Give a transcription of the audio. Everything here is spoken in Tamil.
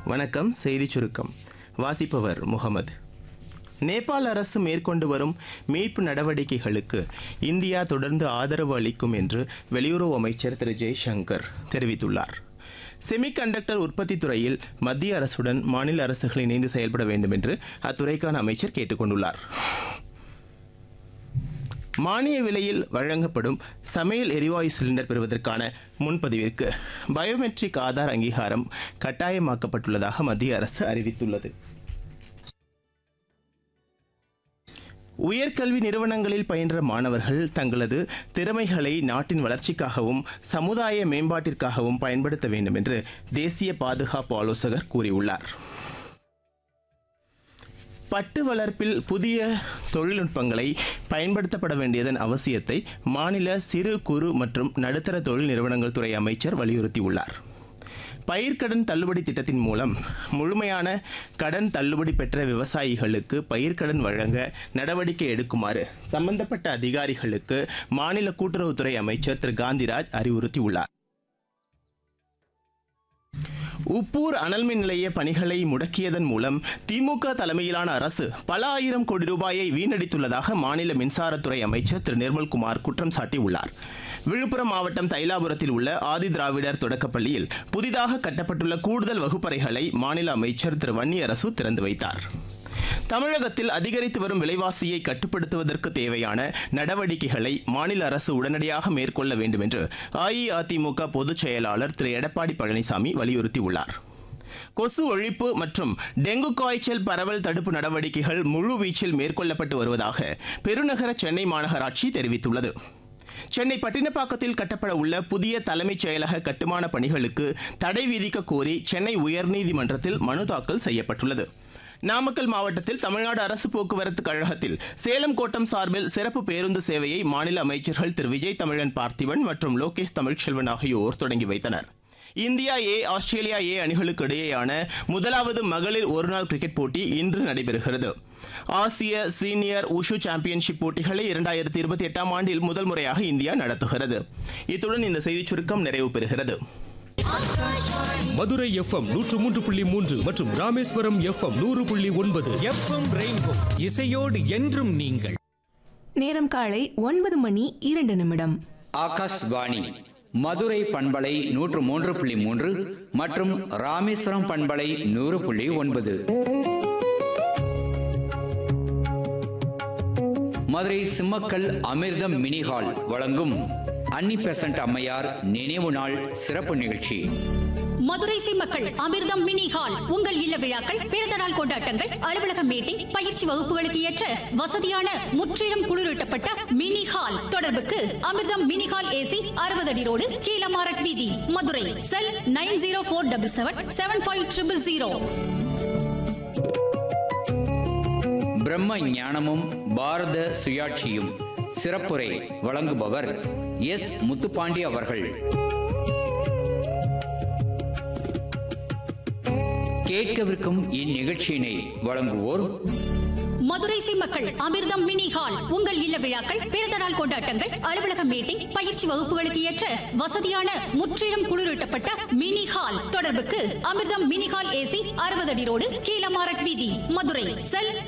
வணக்கம் செய்தி சுருக்கம் வாசிப்பவர் முகமது நேபாள் அரசு மேற்கொண்டு வரும் மீட்பு நடவடிக்கைகளுக்கு இந்தியா தொடர்ந்து ஆதரவு அளிக்கும் என்று வெளியுறவு அமைச்சர் திரு ஜெய்சங்கர் தெரிவித்துள்ளார் செமிகண்டக்டர் உற்பத்தி துறையில் மத்திய அரசுடன் மாநில அரசுகள் இணைந்து செயல்பட வேண்டும் என்று அத்துறைக்கான அமைச்சர் கேட்டுக்கொண்டுள்ளார் மானிய விலையில் வழங்கப்படும் சமையல் எரிவாயு சிலிண்டர் பெறுவதற்கான முன்பதிவிற்கு பயோமெட்ரிக் ஆதார் அங்கீகாரம் கட்டாயமாக்கப்பட்டுள்ளதாக மத்திய அரசு அறிவித்துள்ளது உயர்கல்வி நிறுவனங்களில் பயின்ற மாணவர்கள் தங்களது திறமைகளை நாட்டின் வளர்ச்சிக்காகவும் சமுதாய மேம்பாட்டிற்காகவும் பயன்படுத்த வேண்டும் என்று தேசிய பாதுகாப்பு ஆலோசகர் கூறியுள்ளார் பட்டு வளர்ப்பில் புதிய தொழில்நுட்பங்களை பயன்படுத்தப்பட வேண்டியதன் அவசியத்தை மாநில சிறு குறு மற்றும் நடுத்தர தொழில் நிறுவனங்கள் துறை அமைச்சர் வலியுறுத்தியுள்ளார் பயிர்க்கடன் தள்ளுபடி திட்டத்தின் மூலம் முழுமையான கடன் தள்ளுபடி பெற்ற விவசாயிகளுக்கு பயிர்க்கடன் வழங்க நடவடிக்கை எடுக்குமாறு சம்பந்தப்பட்ட அதிகாரிகளுக்கு மாநில கூட்டுறவுத்துறை அமைச்சர் திரு காந்திராஜ் அறிவுறுத்தியுள்ளார் உப்பூர் அனல்மின் நிலைய பணிகளை முடக்கியதன் மூலம் திமுக தலைமையிலான அரசு பல ஆயிரம் கோடி ரூபாயை வீணடித்துள்ளதாக மாநில மின்சாரத்துறை அமைச்சர் திரு நிர்மல்குமார் குற்றம் சாட்டியுள்ளார் விழுப்புரம் மாவட்டம் தைலாபுரத்தில் உள்ள ஆதி திராவிடர் தொடக்கப்பள்ளியில் புதிதாக கட்டப்பட்டுள்ள கூடுதல் வகுப்பறைகளை மாநில அமைச்சர் திரு வன்னியரசு திறந்து வைத்தார் தமிழகத்தில் அதிகரித்து வரும் விலைவாசியை கட்டுப்படுத்துவதற்கு தேவையான நடவடிக்கைகளை மாநில அரசு உடனடியாக மேற்கொள்ள வேண்டும் என்று அஇஅதிமுக பொதுச் செயலாளர் திரு எடப்பாடி பழனிசாமி வலியுறுத்தியுள்ளார் கொசு ஒழிப்பு மற்றும் டெங்கு காய்ச்சல் பரவல் தடுப்பு நடவடிக்கைகள் முழுவீச்சில் மேற்கொள்ளப்பட்டு வருவதாக பெருநகர சென்னை மாநகராட்சி தெரிவித்துள்ளது சென்னை பட்டினப்பாக்கத்தில் கட்டப்பட உள்ள புதிய தலைமைச் செயலக கட்டுமான பணிகளுக்கு தடை விதிக்க கோரி சென்னை உயர்நீதிமன்றத்தில் மனு தாக்கல் செய்யப்பட்டுள்ளது நாமக்கல் மாவட்டத்தில் தமிழ்நாடு அரசு போக்குவரத்து கழகத்தில் சேலம் கோட்டம் சார்பில் சிறப்பு பேருந்து சேவையை மாநில அமைச்சர்கள் திரு விஜய் தமிழன் பார்த்திபன் மற்றும் லோகேஷ் தமிழ்ச்செல்வன் ஆகியோர் தொடங்கி வைத்தனர் இந்தியா ஏ ஆஸ்திரேலியா ஏ அணிகளுக்கு இடையேயான முதலாவது மகளிர் ஒருநாள் கிரிக்கெட் போட்டி இன்று நடைபெறுகிறது ஆசிய சீனியர் உஷு சாம்பியன்ஷிப் போட்டிகளை இரண்டாயிரத்தி இருபத்தி எட்டாம் ஆண்டில் முதல் முறையாக இந்தியா நடத்துகிறது இத்துடன் இந்த செய்திச் சுருக்கம் நிறைவு பெறுகிறது மதுரை எஃப்எம் நூற்று மூன்று புள்ளி மூன்று மற்றும் ராமேஸ்வரம் எஃப்எம் நூறு புள்ளி ஒன்பது எஃப்எம் ரெயின்போ இசையோடு என்றும் நீங்கள் நேரம் காலை ஒன்பது மணி இரண்டு நிமிடம் ஆகாஷ்வாணி மதுரை பண்பலை நூற்று மூன்று புள்ளி மூன்று மற்றும் ராமேஸ்வரம் பண்பலை நூறு புள்ளி ஒன்பது மதுரை சிம்மக்கல் அமிர்தம் மினி ஹால் வழங்கும் அன்னி பெசன்ட் அம்மையார் நினைவு நாள் சிறப்பு நிகழ்ச்சி மதுரை சிம்மக்கள் அமிர்தம் மினி ஹால் உங்கள் இல்ல விழாக்கள் பிறந்த நாள் கொண்டாட்டங்கள் அலுவலக மீட்டிங் பயிற்சி வகுப்புகளுக்கு ஏற்ற வசதியான முற்றிலும் குளிரூட்டப்பட்ட மினி ஹால் தொடர்புக்கு அமிர்தம் மினி ஹால் ஏசி அறுபது அடி ரோடு கீழமாரட் வீதி Madurai cell nine zero four double seven seven five triple zero பிரம்ம ஞானமும் பாரத சுயாட்சியும் சிறப்புரை வழங்குபவர் எஸ் முத்துப்பாண்டி அவர்கள் கேட்கவிருக்கும் இந்நிகழ்ச்சியினை வழங்குவோர் மதுரை சிம்மக்கள் அமிர்தம் மினி ஹால் உங்கள் இல்ல விழாக்கள் பிறந்த நாள் கொண்டாட்டங்கள் அலுவலக மீட்டிங் பயிற்சி வகுப்புகளுக்கு ஏற்ற வசதியான முற்றிலும் குளிரூட்டப்பட்ட மினி ஹால் தொடர்புக்கு அமிர்தம் மினி ஹால் ஏசி அறுபது அடி ரோடு கீழமாரட் வீதி மதுரை செல்